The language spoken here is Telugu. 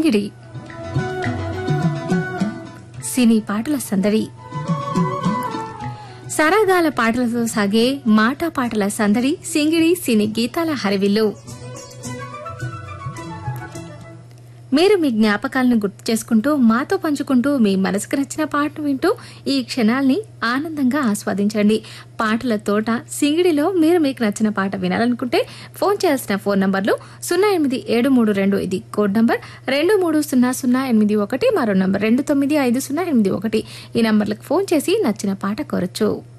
సింగిడి సినీ పాటల సందడి సరాగాల పాటలతో సాగే మాట పాటల సందడి సింగిడి సినీ గీతాల హరివిల్లు మీరు మీ జ్ఞాపకాలను గుర్తు చేసుకుంటూ మాతో పంచుకుంటూ మీ మనసుకు నచ్చిన పాటను వింటూ ఈ క్షణాల్ని ఆనందంగా ఆస్వాదించండి పాటల తోట సింగిడిలో మీరు మీకు నచ్చిన పాట వినాలనుకుంటే ఫోన్ చేయాల్సిన ఫోన్ నంబర్లు సున్నా ఎనిమిది ఏడు మూడు రెండు ఇది కోడ్ నంబర్ రెండు మూడు సున్నా సున్నా ఎనిమిది ఒకటి మరో నంబర్ రెండు తొమ్మిది ఐదు సున్నా ఎనిమిది ఒకటి ఈ నంబర్లకు ఫోన్ చేసి నచ్చిన పాట కోరచ్చు